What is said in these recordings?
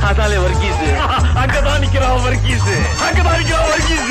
அதாலே வர்க்கீஸ் அங்கதான் நிக்கிறான் வர்க்கீஸ் அங்கதான் நிக்கிறான் வர்க்கீஸ்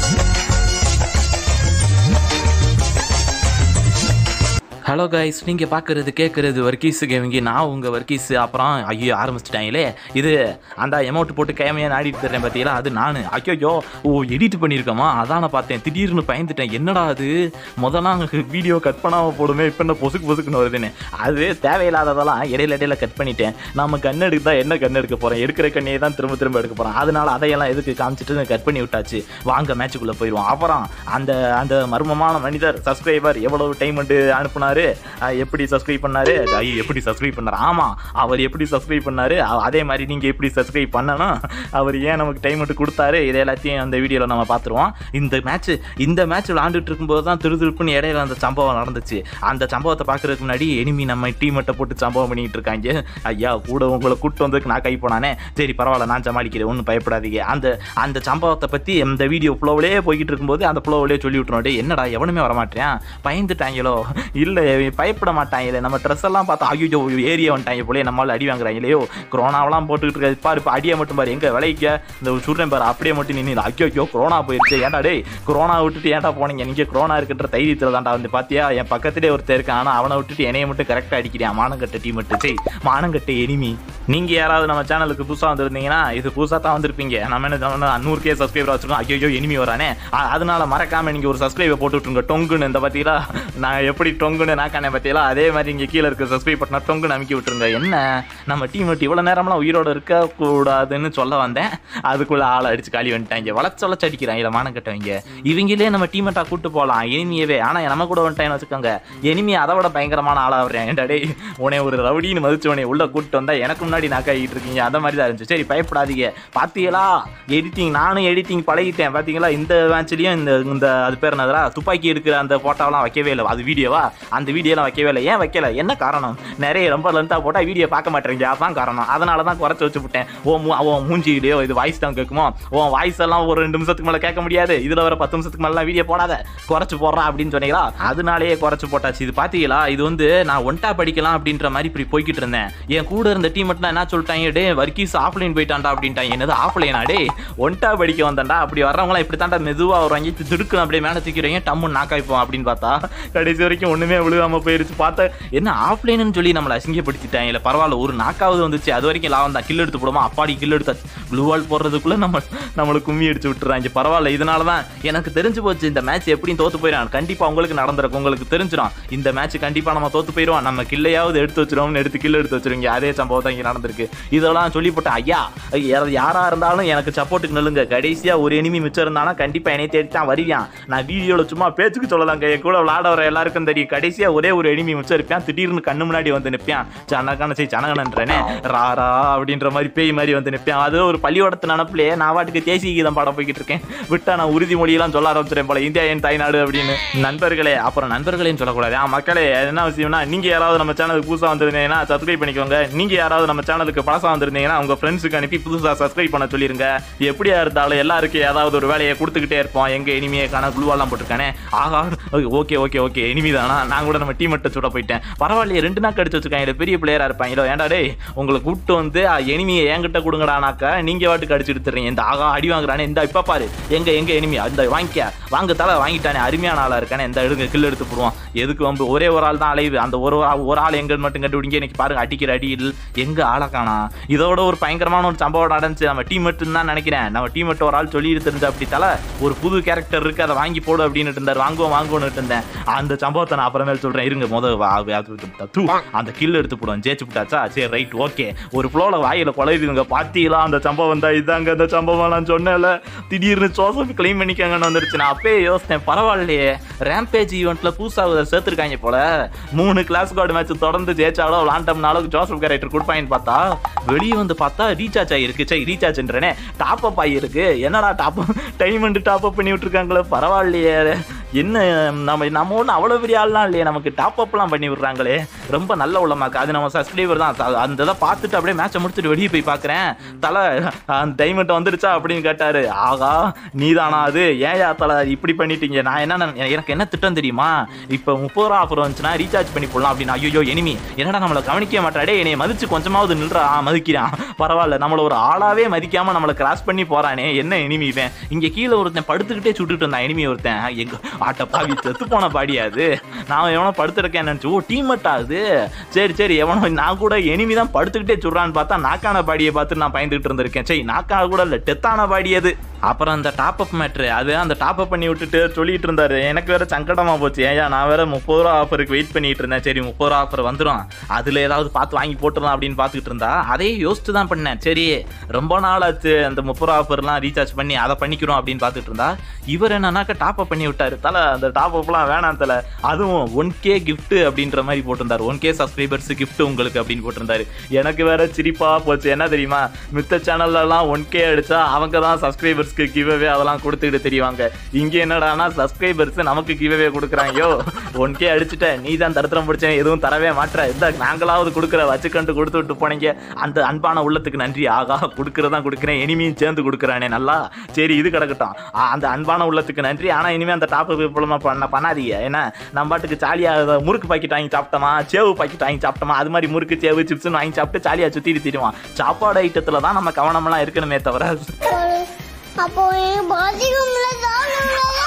ஹலோ கைஸ் நீங்கள் பார்க்குறது கேட்குறது வர்க்கீஸ் கேமிங்க நான் உங்கள் வர்க்கீஸ் அப்புறம் ஐயோ ஆரம்பிச்சிட்டாங்களே இது அந்த அமௌண்ட் போட்டு கேமையாக நாடிட்டு தரேன் பார்த்தீங்களா அது நான் ஐயோ ஓ எடிட் பண்ணியிருக்கோமா அதான் நான் பார்த்தேன் திடீர்னு பயந்துட்டேன் என்னடா அது முதலாம் வீடியோ கட் பண்ணாமல் போடுமே இப்போ என்ன பொசுக்கு பொசுக்குன்னு வருதுன்னு அது தேவையில்லாததெல்லாம் இடையில இடையில கட் பண்ணிட்டேன் நம்ம கண் எடுத்தா என்ன கண் எடுக்க போகிறோம் எடுக்கிற கண்ணையே தான் திரும்ப திரும்ப எடுக்க போகிறோம் அதனால அதையெல்லாம் எதுக்கு காமிச்சிட்டு கட் பண்ணி விட்டாச்சு வாங்க மேட்சுக்குள்ளே போயிடுவோம் அப்புறம் அந்த அந்த மர்மமான மனிதர் சப்ஸ்கிரைபர் எவ்வளவு டைம் அனுப்புனாரு அஹ் எப்படி சப்ஸ்கிரைப் பண்ணாரு ஐயோ எப்படி சப்ஸ்கிரைப் பண்ணாரு ஆமா அவர் எப்படி சப்ஸ்கிரைப் பண்ணாரு அ- அதே மாதிரி நீங்க எப்படி சப்ஸ்கிரைப் பண்ணணும் அவர் ஏன் நமக்கு டைம் மட்டும் கொடுத்தாரு இதை எல்லாத்தையும் அந்த வீடியோவில் நம்ம பார்த்துருவோம் இந்த மேட்ச் இந்த மேட்ச் விளாண்டுட்டு இருக்கும்போது தான் திருதிருப்புன்னு இடையில அந்த சம்பவம் நடந்துச்சு அந்த சம்பவத்தை பார்க்கறதுக்கு முன்னாடி எனிமி நம்ம டீமெட்டை போட்டு சம்பவம் பண்ணிட்டு இருக்காங்க ஐயா கூட உங்களை கூட்டு வந்ததுக்கு நான் கை போனானே சரி பரவாயில்ல நான் சமாளிக்கிறேன் ஒன்றும் பயப்படாதீங்க அந்த அந்த சம்பவத்தை பற்றி இந்த வீடியோ ஃப்ளோவிலே போய்கிட்டு இருக்கும்போது அந்த ஃப்ளோவிலே சொல்லி விட்டுறோம் டேய் என்னடா எவனுமே வரமாட்டேன் பயந்துட்டாங்களோ இல்லை பயப்பட மாட்டாங்களே நம்ம ட்ரெஸ் எல்லாம் பார்த்தா ஐயோ ஏரியா வந்துட்டாங்க போலே நம்மளால அடி வாங்குறாங்களேயோ கொரோனாவெல்லாம் போட்டுக்கிட்டு இருக்காது பாரு இப்போ அடியை மட்டும் பாரு எங்க விளைவிக்க இந்த சுடுறேன் பாரு அப்படியே மட்டும் நின்று ஐயோ கொரோனா போயிருச்சு ஏன்டா டேய் கொரோனா விட்டுட்டு ஏன்டா போனீங்க நீங்க கொரோனா இருக்கின்ற தைரியத்தில் தான்டா வந்து பாத்தியா என் பக்கத்திலே ஒருத்தர் இருக்கான் ஆனால் அவனை விட்டுட்டு என்னைய மட்டும் கரெக்டாக அடிக்கிறான் மானங்கட்ட டீம் மட்டும் சரி மானங்கட்ட எனிமி நீங்க யாராவது நம்ம சேனலுக்கு புதுசாக வந்திருந்தீங்கன்னா இது புதுசாக தான் வந்திருப்பீங்க நம்ம என்ன சொன்னா, நூறு கே சப்ஸ்கிரைபர் வச்சிருக்கோம் ஐயோ எனிமி வரானே அ- அதனால மறக்காம நீங்க ஒரு சப்ஸ்கிரைபை போட்டு விட்டுருங்க டொங்குன்னு இந்த பார்த்தீங்களா நான் எப்படி டொங்குன்னு நான் கண்ணை பார்த்தீங்களா அதே மாதிரி இங்கே கீழே இருக்க சப்ஸ்கிரைப் பண்ணா டொங்குன்னு அமைக்கி விட்டுருங்க என்ன நம்ம டீம் விட்டு இவ்வளோ நேரம்லாம் உயிரோட இருக்க கூடாதுன்னு சொல்ல வந்தேன் அதுக்குள்ள ஆளை அடிச்சு காலி வந்துட்டாங்க வளச்சு வளச்சு அடிக்கிறாங்க இல்லை மானம் கட்டவங்க இவங்களே நம்ம டீமெட்டா கூட்டு போகலாம் எனிமியவே ஆனால் நம்ம கூட வந்துட்டேன்னு வச்சுக்கோங்க எனிமி அதை விட பயங்கரமான ஆளா வர்றேன் ஏன்டா டேய் உன்னை ஒரு ரவுடின்னு மதிச்சு உன்னை உள்ள கூட்டு வந்தா எனக்கு முன்னாடி நான் கையிட்டு இருக்கீங்க அந்த மாதிரி தான் இருந்துச்சு சரி பயப்படாதீங்க பாத்தீங்களா எடிட்டிங் நானும் எடிட்டிங் பழகிட்டேன் பாத்தீங்களா இந்த மேட்ச்லயும் இந்த இந்த அது பேர் என்னதுடா துப்பாக்கி எடுக்கிற அந்த போட்டோலாம் வைக்கவே இல்லை அது வீடியோவா அந்த வீடியோலாம் வைக்கவே இல்லை ஏன் வைக்கல என்ன காரணம் நிறைய ரொம்ப லென்த்தாக போட்டால் வீடியோ பார்க்க மாட்டேங்க அதான் காரணம் அதனால தான் குறைச்சி வச்சு விட்டேன் ஓ மூ உன் மூஞ்சியிலையோ இது வாய்ஸ் தான் கேட்குமோ உன் வாய்ஸ் எல்லாம் ஒரு ரெண்டு நிமிஷத்துக்கு மேலே கேட்க முடியாது இதில் வர பத்து நிமிஷத்துக்கு மேலாம் வீடியோ போடாத குறைச்சு போடுறான் அப்படின்னு சொன்னீங்களா அதனாலேயே குறைச்சு போட்டாச்சு இது பார்த்தீங்களா இது வந்து நான் ஒன்டா படிக்கலாம் அப்படின்ற மாதிரி இப்படி போய்கிட்டு இருந்தேன் என் கூட இருந்த டீம் மட்டும் என்ன சொல்லிட்டாங்க டே வர்க்கீஸ் ஆஃப்லைன் போயிட்டான்டா அப்படின்ட்டாங்க என்னது ஆஃப்லைனா டே ஒன்டா படிக்க வந்தேன்டா அப்படி வர்றவங்களாம் இப்படி தாண்டா மெதுவாக வருவாங்க திடுக்கு அப்படியே மேலே தூக்கிறீங்க டம்மு நாக்காய்ப்போம் அப்படின்னு பார்த்தா கடைசி வரைக்கும் ஒன்றுமே விழுகாம போயிருச்சு பார்த்தா என்ன ஆஃப்லைன்னு சொல்லி நம்மளை அசிங்கப்படுத்திட்டாங்க இல்லை பரவாயில்ல ஒரு நாக்காவது வந்துச்சு அது வரைக்கும் லாபம் தான் கில் எடுத்து போடுமா அப்பாடி கில் எடுத்தா ப்ளூ வால் போடுறதுக்குள்ள நம்ம நம்மளை கும்மி அடிச்சு விட்டுறாங்க பரவாயில்ல இதனால தான் எனக்கு தெரிஞ்சு போச்சு இந்த மேட்ச் எப்படியும் தோத்து போயிடும் கண்டிப்பாக உங்களுக்கு நடந்திருக்கும் உங்களுக்கு தெரிஞ்சிடும் இந்த மேட்ச் கண்டிப்பாக நம்ம தோத்து போயிடுவோம் நம்ம கில்லையாவது எடுத்து வச்சிருவோம்னு எடுத்து கில் எடுத்து வச்சிருவீங்க அதே சம்பவம் தான் இங்கே நடந்திருக்கு இதெல்லாம் சொல்லி போட்டேன் ஐயா யார- யாரா இருந்தாலும் எனக்கு சப்போர்ட்டுக்கு நில்லுங்க கடைசியா ஒரு எனிமி மிச்சம் இருந்தானா கண்டிப்பா என்னை தேடி தான் வருவான் நான் வீடியோல சும்மா பேச்சுக்கு சொல்லலாம் என் கூட விளாட வர எல்லாருக்கும் தெரியும் கடைசியா ஒரே ஒரு எனிமி மிச்சம் இருப்பான் திடீர்னு கண்ணு முன்னாடி வந்து நிற்பான் சனகான சரி சனகனன்றேனே ராரா அப்படின்ற மாதிரி பேய் மாதிரி வந்து நிற்பான் அது ஒரு பள்ளியோடத்து நினப்பிலே நான் வாட்டுக்கு தேசிய கீதம் பாட போய்கிட்டு இருக்கேன் விட்டா நான் உறுதிமொழியெல்லாம் சொல்ல ஆரம்பிச்சிட்டேன் போல இந்தியா என் தாய்நாடு அப்படின்னு நண்பர்களே அப்புறம் நண்பர்களையும் சொல்லக்கூடாது ஆ மக்களே என்ன விஷயம்னா நீங்க யாராவது நம்ம சேனலுக்கு புதுசா வந்திருந்தீங்கன்னா சப்ஸ்கிரைப் பண்ணிக்கோங்க நீங்க யாராவது நம்ம சேனலுக்கு பழசா வந்திருந்தீங்கன்னா உங்க ஃப்ரெண்ட்ஸுக்கு அனுப்பி புதுசா சப்ஸ்கிரைப் பண்ண சொல்லிருங்க எப்படியா இருந்தாலும் எல்லாருக்கும் ஏதாவது ஒரு வேலையை கொடுத்துக்கிட்டே இருப்போம் எங்க இனிமையை காண குழுவெல்லாம் போட்டிருக்கானே ஆஹா ஓகே ஓகே ஓகே இனிமே தானா நான் கூட நம்ம டீம் மட்டும் சுட போயிட்டேன் பரவாயில்லையே ரெண்டு நாள் கடிச்சு வச்சிருக்காங்க பெரிய பிளேயரா இருப்பாங்களோ ஏன்டா டேய் உங்களை கூப்பிட்டு வந்து எனிமியை என்கிட்ட கொடுங்கடானாக்கா நீங்க வாட்டுக்கு அடிச்சு எடுத்துறீங்க இந்த ஆகா அடி வாங்குறானே இந்த இப்ப பாரு எங்க எங்க எனிமி அந்த வாங்கிக்க வாங்க தலை வாங்கிட்டானே அருமையான ஆளா இருக்கானே இந்த எடுங்க கில் எடுத்து போடுவான் எதுக்கு வந்து ஒரே ஒரு ஆள் தான் அலைவு அந்த ஒரு ஆள் ஒரு ஆள் எங்க மட்டும் கண்டுபிடிங்க இன்னைக்கு பாருங்க அடிக்கிற அடியில் எங்க ஆளை காணா இதோட ஒரு பயங்கரமான ஒரு சம்பவம் நடந்துச்சு நம்ம டீம் மட்டும் தான் நினைக்கிறேன் நம்ம டீம் மட்டும் ஒரு ஆள் சொல்லி தெரிஞ்சு அப்படி தலை ஒரு புது கேரக்டர் இருக்கு அதை வாங்கி போடு அப்படின்னு இருந்தார் வாங்குவோம் வாங்குவோம்னு இருந்தேன் அந்த சம்பவத்தை நான் அப்புறமேல் சொல்றேன் இருங்க முத வா- வா- அது- தூ. அந்த கில் எடுத்து போடுவோம் ஜெயிச்சு விட்டாச்சா சரி ரைட் ஓகே ஒரு ஃப்ளோல வாயில குலையுதுங்க பாத்தீங்களா அந்த சம்பவம் தான் இதாங்க அந்த சம்பவம் நான் சொன்னேன்ல திடீர்னு ஜோசப் கிளைம் பண்ணிக்கங்கன்னு வந்துருச்சு நான் அப்பயே யோசித்தேன் பரவாயில்லையே ரேம்பேஜ் ஈவெண்ட்ல புதுசாக சேர்த்துருக்காங்க போல மூணு கிளாஸ் கார்டு மேட்ச் தொடர்ந்து ஜெயிச்சாலும் விளாண்டோம்னாலும் ஜோசப் கேரக்டர் கொடுப்பாங்கன்னு பார்த்தா வெளியே வந்து பார்த்தா ரீசார்ஜ் ஆகிருக்கு சரி ரீசார்ஜ்ன்றனே டாப் அப் ஆகிருக்கு என்னடா டாப் டைமண்ட் டாப் அப் பண்ணி விட்டுருக்காங்களே பரவாயில்லையே என்ன நம்ம நம்ம ஒன்றும் அவ்வளோ பெரிய ஆள்லாம் இல்லையே நமக்கு டாப் அப்லாம் பண்ணி விடுறாங்களே ரொம்ப நல்ல உள்ளமாக்கு அது நம்ம சப்ஸ்கிரைபர் தான் அ- அந்த இதை பார்த்துட்டு அப்படியே மேட்சை முடிச்சுட்டு வெளியே போய் பார்க்குறேன் தலை அந்த டைமண்ட் வந்துருச்சா அப்படின்னு கேட்டாரு ஆகா நீதானா அது ஏயா தலை இப்படி பண்ணிட்டீங்க நான் என்ன நினை- எனக்கு என்ன திட்டம் தெரியுமா இப்போ முப்பது ரூபா ஆஃபர் வந்துச்சுன்னா ரீசார்ஜ் பண்ணி போடலாம் அப்படின்னு ஐயோ எனிமி என்னடா நம்மளை கவனிக்க மாட்டாடே என்னைய மதிச்சு கொஞ்சமாவது நில்றா ஆ, மதிக்கிறான் பரவாயில்ல நம்மள ஒரு ஆளாவே மதிக்காம நம்மளை கிராஸ் பண்ணி போறானே என்ன எனிமி இவன் இங்க கீழே ஒருத்தன் படுத்துக்கிட்டே சுட்டுட்டு இருந்தான் எனிமி ஒருத்தன் எங்க ஆட்ட பாவி செத்து போன பாடியா அது நான் எவனோ படுத்துருக்கேன் நினைச்சு ஓ டீம் ஆகுது சரி சரி எவனோ நான் கூட எனிமி தான் படுத்துக்கிட்டே சுடுறான்னு பார்த்தா நாக்கான பாடியை பார்த்து நான் பயந்துகிட்டு இருந்திருக்கேன் சரி நாக்கான கூட இல்ல டெத்தான பாடி அது அப்புறம் அந்த டாப் அப் மேட்ரு அது அந்த டாப் அப் பண்ணி விட்டுட்டு சொல்லிட்டு இருந்தாரு எனக்கு வேற சங்கடமா போச்சு ஏயா நான் வேற முப்பது ரூபா ஆஃபருக்கு வெயிட் பண்ணிட்டு இருந்தேன் சரி முப்பது ரூபா ஆஃபர் வந்துடும் அதுல ஏதாவது பார்த்து வாங்கி போட்டுடலாம் அப்படின்னு பார்த்துக்கிட்டு இருந்தா அதே யோசிச்சு தான் பண்ணேன் சரி ரொம்ப நாள் ஆச்சு அந்த முப்பது ரூபா ஆஃபர்லாம் ரீசார்ஜ் பண்ணி அதை பண்ணிக்கிறோம் அப்படின்னு பார்த்துட்டு இருந்தா இவர் என்னன்னாக்கா டாப் அப் பண்ணி விட்டாரு தலை அந்த டாப் அப்லாம் வேணாம் தலை அதுவும் ஒன் கே gift அப்படின்ற மாதிரி போட்டிருந்தாரு ஒன் கே சப்ஸ்கிரைபர்ஸ் gift உங்களுக்கு அப்படின்னு போட்டிருந்தாரு எனக்கு வேற சிரிப்பா போச்சு என்ன தெரியுமா மித்த சேனல்லலாம் ஒன் கே அடிச்சா அவங்க தான் சப்ஸ்கிரைபர்ஸ்க்கு கிவ்அவே அதெல்லாம் கொடுத்துக்கிட்டு தெரியுவாங்க இங்க என்னடானா சப்ஸ்கிரைபர்ஸ் நமக்கு கிவ்அவே கொடுக்குறாங்கயோ ஒன் கே அடிச்சுட்ட நீ தான் தரத்திரம் பிடிச்சேன் எதுவும் தரவே மாட்ற இந்த நாங்களாவது கொடுக்குற வச்சுக்கண்டு கொடுத்து விட்டு போனீங்க அந்த அன்பான உள்ளத்துக்கு நன்றி ஆகா கொடுக்குறதான் கொடுக்குறேன் இனிமையும் சேர்ந்து கொடுக்குறானே நல்லா சரி இது கிடக்கட்டும் ஆ, அந்த அன்பான உள்ளத்துக்கு நன்றி ஆனா இனிமே அந்த டாப் விப்பலமா பண்ண பண்ணாதீங்க ஏன்னா நம்ம பாட்டுக்கு ஜாலியாக முறுக்கு பாக்கெட் வாங்கி சாப்பிட்டோமா சேவு பாக்கெட் வாங்கி சாப்பிட்டோமா அது மாதிரி முறுக்கு சேவு சிப்ஸ்னு வாங்கி சாப்பிட்டு ஜாலியாக சுற்றிட்டு திரிவான் சாப்பாடு ஐட்டத்தில் தான் நம்ம கவனமெல்லாம் இருக்கணுமே தவிர அப்போ எனக்கு பாதிக்கும்ல தானுங்களா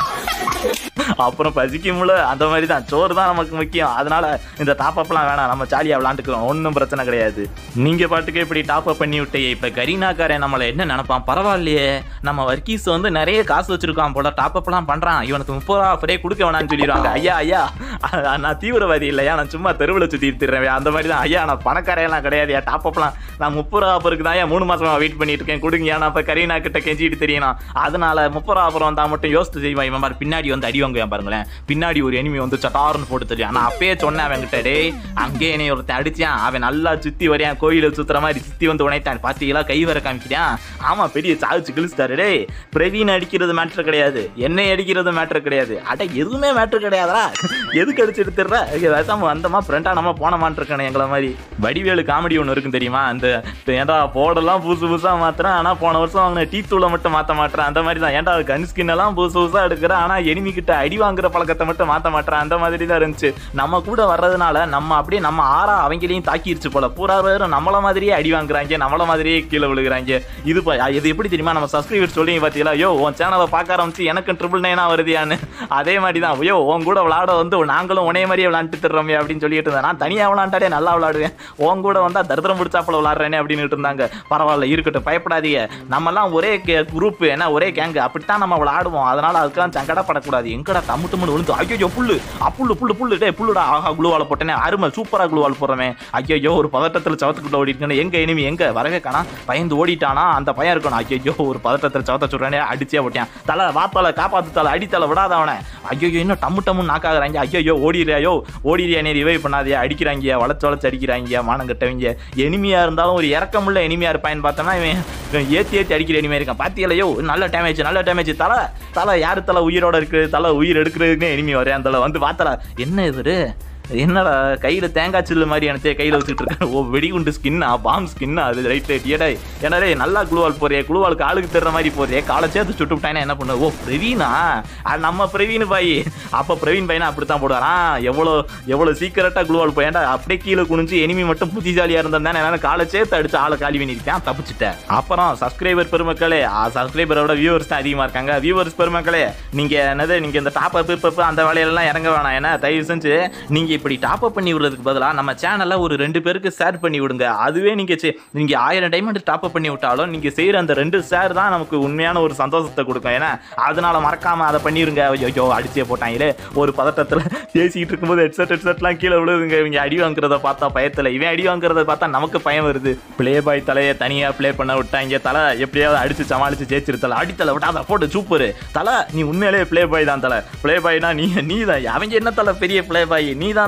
அப்புறம் பசிக்கும்ல அந்த மாதிரி தான் சோறு தான் நமக்கு முக்கியம் அதனால இந்த டாப் அப்லாம் வேணாம் நம்ம ஜாலியாக விளாண்டுக்கிறோம் ஒன்றும் பிரச்சனை கிடையாது நீங்க பாட்டுக்கு இப்படி டாப் அப் பண்ணி விட்டே இப்போ கரீனாக்காரன் நம்மளை என்ன நினைப்பான் பரவாயில்லையே நம்ம வர்க்கீஸ் வந்து நிறைய காசு வச்சிருக்கான் போல டாப் அப்லாம் பண்றான் இவனுக்கு முப்பது ரூபா அப்படியே கொடுக்க வேணாம்னு சொல்லிடுவாங்க ஐயா ஐயா அஹ் நான் தீவிரவாதி இல்லையா நான் சும்மா தெருவில் சுற்றி திருறேன் அந்த மாதிரி தான் ஐயா நான் பணக்காரையெல்லாம் கிடையாது டாப் அப்லாம் நான் முப்பது ரூபா ஆஃபருக்கு தான் ஏன் மூணு மாசமா வெயிட் பண்ணிட்டு இருக்கேன் கொடுங்க நான் இப்போ கரீனா கிட்ட கெஞ்சிட்டு தெரியணும் அதனால முப்பது ரூபா அப்புறம் வந்தா மட்டும் யோசித்து செய்வான் இவன் மாதிரி பின்னாடி வந்து அடி வாங்குவான் பாருங்களேன் பின்னாடி ஒரு எனிமி வந்து சட்டார்னு போட்டு தெரியும் நான் அப்பயே சொன்னேன் அவன்கிட்ட டேய் அங்கே என்னை ஒருத்தன் அடிச்சான் அவன் நல்லா சுத்தி வரையான் கோயிலை சுத்துற மாதிரி சுத்தி வந்து உனைத்தான் பாத்தீங்களா கை வர காமிக்கிறான் ஆமா பெரிய சாவிச்சு கிழிச்சிட்டாரு டேய் பிரவீன் அடிக்கிறது மேட்ரு கிடையாது என்னை அடிக்கிறது மேட்ரு கிடையாது அட எதுவுமே மேட்ரு கிடையாதா எதுக்கு அடிச்சு எடுத்துடுற பேசாம வந்தமா ஃப்ரெண்டா நம்ம போனமான் இருக்கணும் எங்களை மாதிரி வடிவேலு காமெடி ஒன்று இருக்கும் தெரியுமா அந்த ஏன்டா போடெல்லாம் புதுசு புதுசா மாத்துறேன் ஆனா போன வருஷம் அவங்க டீ தூளை மட்டும் மாத்த மாட்டேன் அந்த மாதிரி தான் ஏன்டா கன் ஸ்கின் எல்லாம் புதுசு புதுசா எடுக்கிறேன் ஆனா எனிமி கிட்ட அடி வாங்குற பழக்கத்தை மட்டும் மாத்த மாட்டேன் அந்த மாதிரி தான் இருந்துச்சு நம்ம கூட வர்றதுனால நம்ம அப்படியே நம்ம ஆறா அவங்களையும் தாக்கிருச்சு போல பூரா பேரும் நம்மள மாதிரியே அடி வாங்குறாங்க நம்மள மாதிரியே கீழே விழுகிறாங்க இது ப- இது எப்படி தெரியுமா நம்ம சப்ஸ்கிரைபர் சொல்லி பாத்தீங்களா யோ உன் சேனலை பார்க்க ஆரம்பிச்சு எனக்கு ட்ரிபிள் நைனா வருதியான்னு அதே மாதிரி தான் ஐயோ உன் கூட விளாட வந்து நாங்களும் உனே மாதிரியே விளாண்டுட்டு தர்றோமே அப்படின்னு சொல்லிட்டு இருந்தேன் நான் தனியா விளாண்டாடே நல்லா விளாடுவேன் உன் கூட வந்தா தரித்திரம் பிடிச்சாப்புல விளாடுறேனே அப்படின்னு இருந்தாங்க பரவாயில்ல இருக்கட்டும் பயப்படாதீங்க நம்மலாம் ஒரே குரூப் ஏன்னா ஒரே கேங்கு அப்படித்தான் நம்ம விளாடுவோம் அதனால அதுக்கெல்லாம் சங்கடப்படக்கூடாது எங்கடா தம்மு தம்முன்னு விழுந்து ஐயோ புல்லு அப்புல்லு புல்லு புல்லு டே புல்லுடா ஆஹா குளுவால போட்டேனே அருமை சூப்பரா குளுவால் போடுறவன் ஐயோ ஒரு பதட்டத்துல சவத்துக்குள்ள ஓடிட்டு எங்க எனிமி எங்க வரவே காணா பயந்து ஓடிட்டானா அந்த பையன் இருக்கணும் ஐயோ ஒரு பதட்டத்துல சவத்தை சொல்றானே அடிச்சே போட்டான் தலை வாத்தால காப்பாத்து தலை அடித்தலை விடாத அவனை ஐயோ இன்னும் டம்மு டம்மு நாக்காகிறாங்க ஐயோ ஓடிறியாயோ ஓடிறியா நீ ரிவைவ் பண்ணாதே அடிக்கிறாங்க வளைச்சு வளைச்சு அடிக்கிறாங்க மானம் கட்டவங்க எனிமியா இருந்தாலும் ஒரு இறக்கமுள்ள எனிமியா இருப்பான்னு பார்த்தோம்னா இவன் இவன் ஏத்தி ஏத்தி அடிக்கிற எனிமியா இருக்கான் பாத்தியலையோ நல்ல டேமேஜ் நல்ல டேமேஜ் தலை தலை யாரு தலை உயிரோட இருக்கு தலை உயிர் எடுக்கிறதுக்குன்னு எனிமி வரேன் தலை வந்து பார்த்தல என்ன இவரு என்னடா கையில தேங்காய் சில்லு மாதிரி எனக்கு கையில வச்சுட்டு இருக்கேன் ஓ வெடிகுண்டு ஸ்கின்னா பாம் ஸ்கின்னா அது ரைட் ரைட் ஏடா என்னடே நல்லா குளுவால் போறியே குளுவாலுக்கு ஆளுக்கு தர்ற மாதிரி போறியே காலை சேர்த்து சுட்டு விட்டானே என்ன பண்ண ஓ பிரவீனா அது நம்ம பிரவீன் பாய் அப்ப பிரவீன் பையனா அப்படித்தான் போடுவாரா எவ்வளோ எவ்வளோ சீக்கிரட்டா குளுவால் போய் ஏன்டா அப்படியே கீழே குனிஞ்சு எனிமி மட்டும் புத்திசாலியா இருந்தா என்னால காலை சேர்த்து அடிச்சு ஆளை காலி பண்ணிருக்கேன் தப்பிச்சிட்டேன் அப்புறம் சப்ஸ்கிரைபர் பெருமக்களே சப்ஸ்கிரைபரோட வியூவர்ஸ் தான் அதிகமா இருக்காங்க வியூவர்ஸ் பெருமக்களே நீங்க என்னது நீங்க இந்த டாப் அப் இப்போ அந்த வேலையெல்லாம் இறங்க வேணாம் ஏன்னா தயவு செஞ்சு நீங்க இப்படி டாப் அப் பண்ணி விடுறதுக்கு பதிலாக நம்ம சேனல்ல ஒரு ரெண்டு பேருக்கு ஷேர் பண்ணி விடுங்க அதுவே நீங்க செ- நீங்க ஆயிரம் டைமண்ட் டாப் அப் பண்ணி விட்டாலும் நீங்க செய்யற அந்த ரெண்டு ஷேர் தான் நமக்கு உண்மையான ஒரு சந்தோஷத்தை கொடுக்கும் ஏன்னா அதனால மறக்காம அதை பண்ணிருங்க ஐயோ அடிச்சே போட்டாங்களே ஒரு பதட்டத்துல பேசிக்கிட்டு இருக்கும்போது ஹெட்செட் ஹெட்செட்லாம் கீழே விழுதுங்க இவங்க அடி வாங்குறத பார்த்தா பயத்துல இவன் அடி வாங்குறத பார்த்தா நமக்கு பயம் வருது ப்ளே பாய் தலையை தனியா ப்ளே பண்ண விட்டாங்க தலை எப்படியாவது அடிச்சு சமாளிச்சு ஜெயிச்சிரு தலை அடித்தலை விட்டாத போட்டு சூப்பர் தலை நீ உண்மையிலேயே ப்ளே பாய் தான் தலை ப்ளே பாய்னா நீ நீ தான் அவங்க என்ன தலை பெரிய ப்ளே பாய் நீ தான்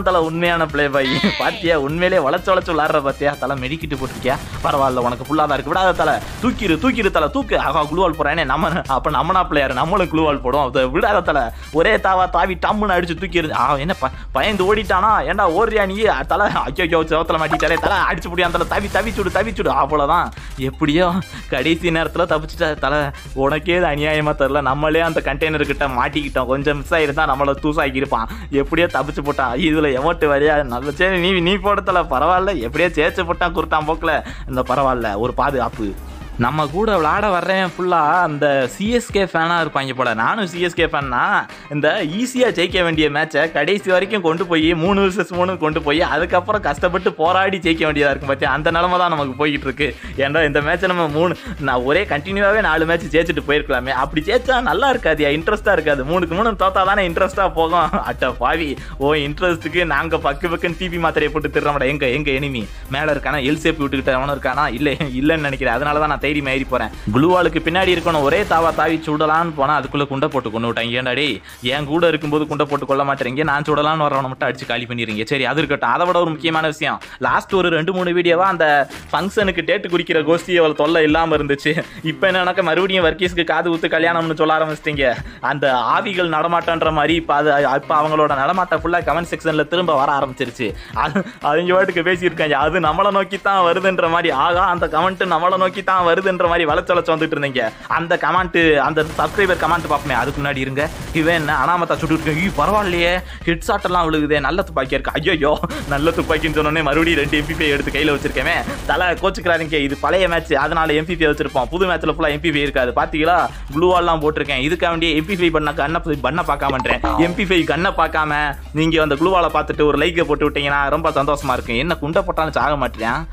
இதுதான் தலை உண்மையான ப்ளே பாய் பாத்தியா உண்மையிலே வளைச்சு வளைச்சு விளாடுற பாத்தியா தலை மெடிக்கிட்டு போட்டிருக்கியா பரவாயில்ல உனக்கு ஃபுல்லா தான் இருக்கு விடாத தலை தூக்கிரு தூக்கிரு தலை தூக்கு ஆகா குளுவால் போறானே நம்ம அப்ப நம்மனா பிள்ளையாரு நம்மளும் குளுவால் போடும் அதை விடாத தலை ஒரே தாவா தாவி டம்முன்னு அடிச்சு தூக்கிரு ஆ என்ன ப- பயந்து ஓடிட்டானா ஏன்டா ஓடுறியா நீ தலை ஐயோ சோத்துல மாட்டிட்டாலே தலை அடிச்சு முடியாத தலை தவி தவிச்சுடு தவிச்சுடு அவ்வளவுதான் எப்படியோ கடைசி நேரத்துல தப்பிச்சுட்டா தலை உனக்கே இது அநியாயமா தெரியல நம்மளே அந்த கண்டெய்னர் கிட்ட மாட்டிக்கிட்டோம் கொஞ்சம் மிஸ் ஆயிருந்தா நம்மள தூசாக்கி இருப்பான் எப்படியோ தப்பிச்சு போட்டான் இதுல எமோட்டு வரையா நல்ல சரி நீ நீ போடத்தல பரவாயில்ல எப்படியோ சேர்த்து போட்டான் குருட்டான் போக்குல இந்த பரவாயில்ல ஒரு பாதுகாப்பு நம்ம கூட விளாட வர்றேன் ஃபுல்லாக அந்த சிஎஸ்கே ஃபேனாக இருப்பாங்க போல நானும் சிஎஸ்கே ஃபேன்னா இந்த ஈஸியாக ஜெயிக்க வேண்டிய மேட்சை கடைசி வரைக்கும் கொண்டு போய் மூணு விசஸ் மூணு கொண்டு போய் அதுக்கப்புறம் கஷ்டப்பட்டு போராடி ஜெயிக்க வேண்டியதாக இருக்கும் பார்த்தியா அந்த நிலமை தான் நமக்கு போய்கிட்டு இருக்கு ஏன்டா இந்த மேட்சை நம்ம மூணு நான் ஒரே கண்டினியூவாகவே நாலு மேட்ச் ஜெயிச்சுட்டு போயிருக்கலாமே அப்படி ஜெயிச்சா நல்லா இருக்காதியா இன்ட்ரெஸ்ட்டாக இருக்காது மூணுக்கு மூணு தோத்தா தானே இன்ட்ரெஸ்ட்டாக போகும் அட்ட பாவி ஓ இன்ட்ரெஸ்ட்டுக்கு நாங்கள் பக்கு பக்குன்னு டிவி மாத்திரையை போட்டு திருறோம்டா எங்க எங்க எனிமி மேலே இருக்கானா எல் சேப் விட்டுக்கிட்ட அவனும் இருக்கானா இல்லை இல்லைன்னு நினைக்கிறேன் அதனால தான் நான் தைரியம் ஏறி போகிறேன் குளுவாலுக்கு பின்னாடி இருக்கணும் ஒரே தாவா தாவி சுடலான்னு போனால் அதுக்குள்ளே குண்டை போட்டு கொண்டு விட்டாங்க ஏன்டாடி என் கூட இருக்கும்போது குண்டை போட்டு கொள்ள மாட்டேறீங்க நான் சுடலான்னு வரவனை மட்டும் அடிச்சு காலி பண்ணிடுறீங்க சரி அது இருக்கட்டும் அதை விட ஒரு முக்கியமான விஷயம் லாஸ்ட் ஒரு ரெண்டு மூணு வீடியோவா அந்த ஃபங்க்ஷனுக்கு டேட்டு குடிக்கிற கோஷ்டி அவள் தொல்லை இல்லாமல் இருந்துச்சு இப்போ என்னன்னாக்க மறுபடியும் வர்க்கீஸ்க்கு காது ஊத்து கல்யாணம்னு சொல்ல ஆரம்பிச்சிட்டீங்க அந்த ஆவிகள் நடமாட்டன்ற மாதிரி இப்போ அது இப்போ அவங்களோட நடமாட்டம் ஃபுல்லாக கமெண்ட் செக்ஷனில் திரும்ப வர ஆரம்பிச்சிருச்சு அது அவங்க வாட்டுக்கு பேசியிருக்காங்க அது நம்மளை நோக்கி தான் வருதுன்ற மாதிரி ஆகா அந்த கமெண்ட் நம்மளை நோக்கி தான் வருதுன்ற மாதிரி வளைச்சு வளைச்சு வந்துட்டு இருந்தீங்க அந்த கமெண்ட் அந்த சப்ஸ்கிரைபர் கமெண்ட் பார்ப்போமே அதுக்கு முன்னாடி இருங்க இவன் என்ன அனாமத்தா சுட்டு இருக்கேன் ஐயோ பரவாயில்லையே ஹெட் ஷாட் எல்லாம் விழுகுதே நல்ல துப்பாக்கி இருக்கு ஐயோ நல்ல துப்பாக்கின்னு சொன்னோடனே மறுபடியும் ரெண்டு எம்பிபி எடுத்து கையில் வச்சிருக்கேன் தலை கோச்சுக்கிறாருங்க இது பழைய மேட்ச் அதனால எம்பிபி வச்சிருப்போம் புது மேட்ச்ல ஃபுல்லாக எம்பிபி இருக்காது பாத்தீங்களா க்ளூவால்லாம் போட்டிருக்கேன் இதுக்காக வேண்டிய எம்பிபி பண்ண கண்ணை பண்ண பார்க்காமன்றேன் எம்பிபி கண்ணை பார்க்காம நீங்க அந்த க்ளூவால பார்த்துட்டு ஒரு லைக்கை போட்டு விட்டீங்கன்னா ரொம்ப சந்தோஷமா இருக்கும் என்ன குண்டை போட்டாலும் சாக மாட்டேன்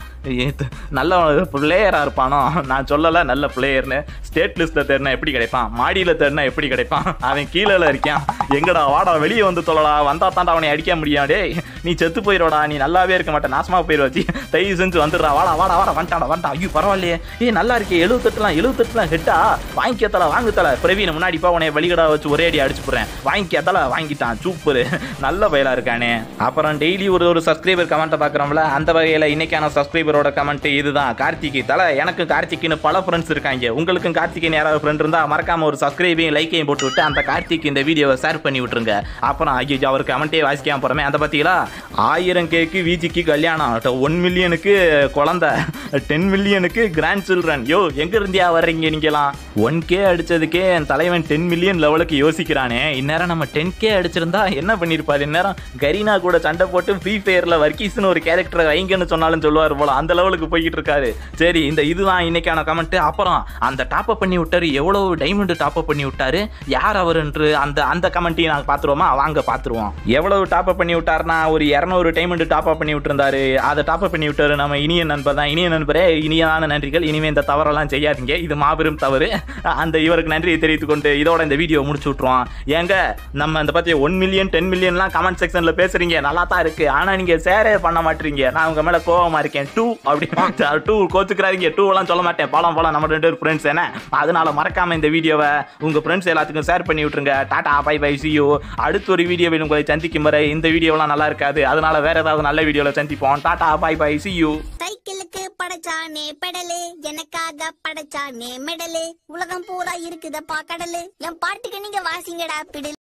நல்ல பிளேயரா இருப்பானோ நான் சொல்லல நல்ல பிளேயர்னு ஸ்டேட் லிஸ்ட்ல தேடினா எப்படி கிடைப்பான் மாடியில தேடினா எப்படி கிடைப்பான் அவன் கீழே இருக்கான் எங்கடா வாடா வெளியே வந்து தொல்லடா வந்தா தாண்டா அவனை அடிக்க முடியும் டேய் நீ செத்து போயிடுவடா நீ நல்லாவே இருக்க மாட்டேன் நாசமா போயிடுவாச்சு தயவு செஞ்சு வந்துடுறா வாடா வாடா வாடா வந்துட்டாடா வந்துட்டா ஐயோ பரவாயில்லையே ஏய் நல்லா இருக்கே எழுபத்தெட்டுலாம் எழுபத்தெட்டுலாம் ஹெட்டா வாங்கிக்கத்தல வாங்குத்தல பிரவீன் முன்னாடி பா உனைய வழிகடா வச்சு ஒரே அடி அடிச்சு போறேன் வாங்கிக்கத்தல வாங்கிட்டான் சூப்பர் நல்ல பயலா இருக்கானே அப்புறம் டெய்லி ஒரு ஒரு சப்ஸ்கிரைபர் கமெண்ட்டை பார்க்குறோம்ல அந்த வகையில் இன்னைக்கான சப்ஸ்கிரைபரோட கமெண்ட் இதுதான் கார்த்திகை தலை எனக்கு கார்த்திக்னு பல ஃப்ரெண்ட்ஸ் இருக்காங்க உங்களுக்கும் கார்த்திகேயன் யாராவது ஃப்ரெண்ட் இருந்தா மறக்காம ஒரு சப்ஸ்கிரைபையும் லைக்கையும் போட்டு விட்டு அந்த கார்த்திக் இந்த வீடியோவை ஷேர் பண்ணி விட்டுருங்க அப்புறம் ஐயோ அவர் கமெண்ட்டே வாசிக்காம போறமே அந்த பார்த்தீங்களா ஆயிரம் கேக்கு விஜிக்கு கல்யாணம் ஒன் மில்லியனுக்கு குழந்தை டென் மில்லியனுக்கு கிராண்ட் சில்ட்ரன் யோ எங்க இருந்தியா வர்றீங்க நீங்களாம் ஒன் கே அடிச்சதுக்கே என் தலைவன் டென் மில்லியன் லெவலுக்கு யோசிக்கிறானே இந்நேரம் நம்ம டென் கே அடிச்சிருந்தா என்ன பண்ணிருப்பாரு இந்நேரம் கரீனா கூட சண்டை போட்டு ஃப்ரீ ஃபயர்ல வர்க்கீஸ்னு ஒரு கேரக்டரை வைங்கன்னு சொன்னாலும் சொல்லுவார் போல அந்த லெவலுக்கு போய்கிட்டு இருக்காரு சரி இந்த இதுதான் இன்னைக்கான கமெண்ட் அப்புறம் அந்த டாப் அப் பண்ணி விட்டாரு எவ்வளவு டைமண்ட் டாப் அப் பண்ணி விட்டாரு யார் அவருன்று அந்த அந்த கமெண்ட்டையும் நாங்கள் பார்த்துருவோமா வாங்க பார்த்துருவோம் எவ்வளவு டாப் அப் பண்ணி விட்டாருன்னா ஒரு இரநூறு டைமண்ட் டாப் அப் பண்ணி விட்டுருந்தாரு அதை டாப் அப் பண்ணி விட்டாரு நம்ம இனிய நண்பர் தான் இனிய நண்பரே இனியான நன்றிகள் இனிமே இந்த தவறெல்லாம் செய்யாதீங்க இது மாபெரும் தவறு அந்த இவருக்கு நன்றியை தெரிவித்துக் கொண்டு இதோட இந்த வீடியோ முடிச்சு விட்ருவோம் ஏங்க நம்ம இந்த பத்தி ஒன் மில்லியன் டென் மில்லியன்லாம் கமெண்ட் செக்ஷன்ல பேசுறீங்க நல்லா தான் இருக்கு ஆனா நீங்க சேரே பண்ண மாட்டீங்க நான் உங்க மேல கோவமா இருக்கேன் டூ அப்படி டூ கோச்சுக்கிறாதீங்க டூ எல்லாம் சொல்ல மாட்டேன் பழம் பழம் நம்ம ரெண்டு பேரும் ஃப்ரெண்ட்ஸ் என்ன அதனால மறக்காம இந்த வீடியோவை உங்க ஃப்ரெண்ட்ஸ் எல்லாத்துக்கும் ஷேர் பண்ணி விட்டுருங்க டாடா பை பை சியூ அடுத்த ஒரு வீடியோவில் உங்களை சந்திக்கும் வரை இந்த வீடியோலாம் நல்லா இருக்காது அதனால வேற ஏதாவது நல்ல வீடியோவில் சந்திப்போம் டாடா பை பை சியூ சைக்கிளுக்கு படைச்சானே பெடலு எனக்காக படைச்சானே மெடலு உலகம் பூரா இருக்குதப்பா கடலு என் பாட்டுக்கு நீங்க வாசிங்கடா பிடலு